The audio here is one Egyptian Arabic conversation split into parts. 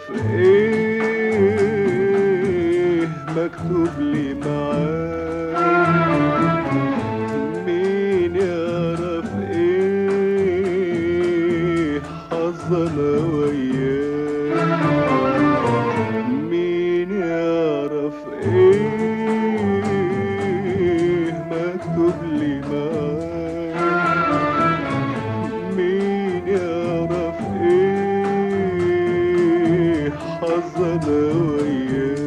ايه مكتوب لي معاه مين يعرف ايه حظنا وياه مين يعرف ايه مكتوب لي معاه مين يعرف ايه حظنا وياه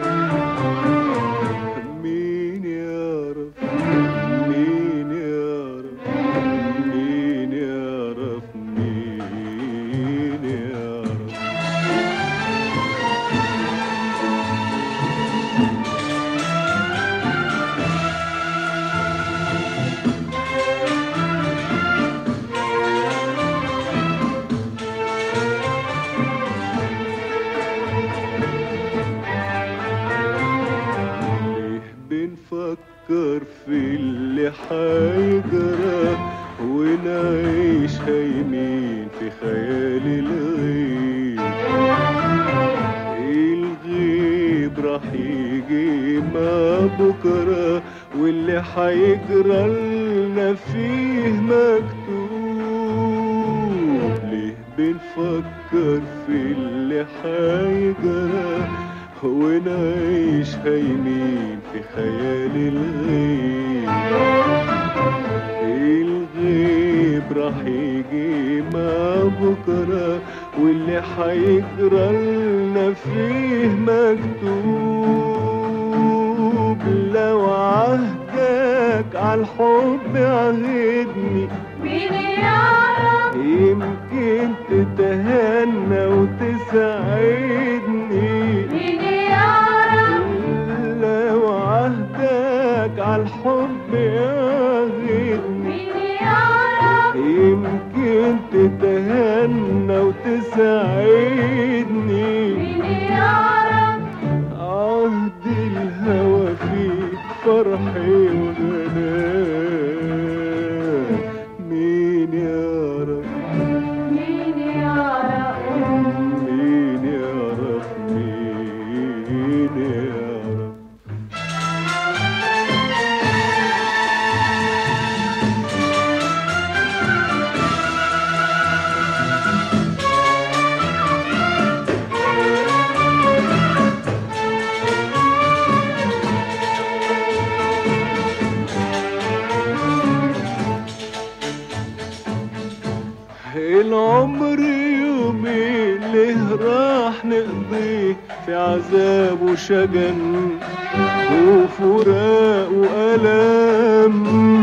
مين يعرف مين يعرف مين يعرف مين يعرف ليه بنفكر في اللي حيجرى ونعيش هايمين في خيال الغيب الغيب راح يجي مع بكرة واللي حيجرى لنا فيه مكتوب ليه بنفكر في اللي حيجرى ونعيش هايمين في خيال الغيب الغيب راح يجي مع بكرة واللي حيجرى لنا فيه مكتوب لو عهدك عالحب عهدني مين يعرف يمكن تتهنى وتسعدني مين يعرف لو عهدك عالحب يعهدني مين يعرف يمكن تتهنى وتسعدني مين يعرف عهد الهوى فيك فرحي وغناء مين يعرف مين يعرف مين يعرف مين يعرف العمر يومين ليه راح نقضيه في عذاب وشجن وفراق وألم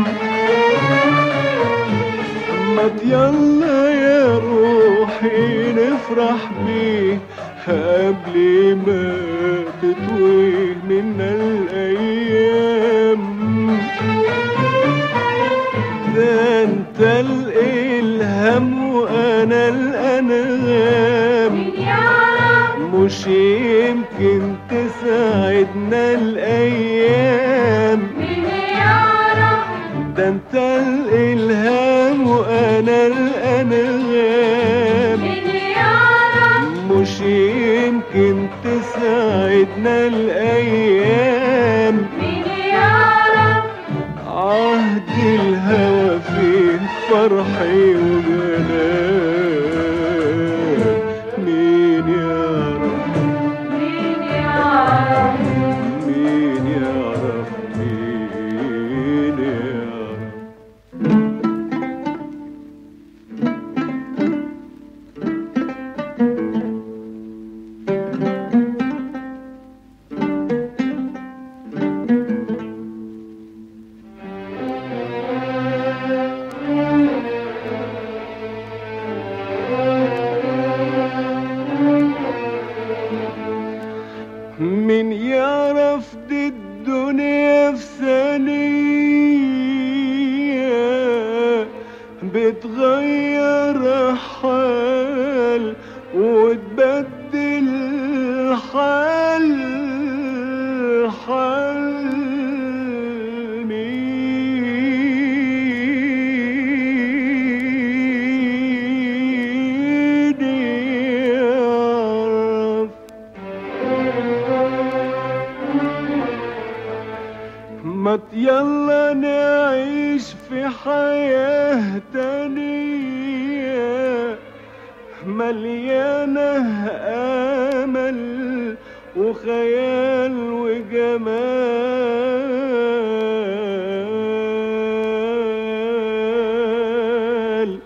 ما يلا يا روحي نفرح بيه قبل ما تتوه منا الأيام ده انت الالهام وانا الانغام مين يعرف مش يمكن تساعدنا الايام مين يعرف ده انت الالهام وانا الانغام مين يعرف مش يمكن تساعدنا الايام مين يعرف عهد الهوى فيه فرحي وجنان مين يعرف مين يعرف مين يعرف مين يعرف يلا نعيش في حياة تانية مليانة أمل وخيال وجمال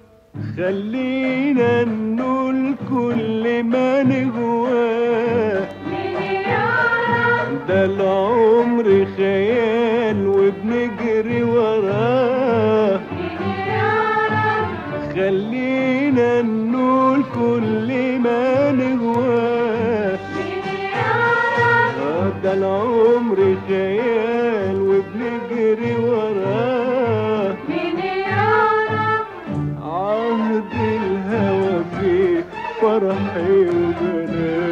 خلينا نقول كل ما نهواه مين يعرف ده العمر خيال وبنجري وراه مين يعرف خلينا نقول كل ما نهواه مين يعرف آه ده العمر خيال وبنجري وراه مين يعرف عهد الهوى فيه فرحي وجنان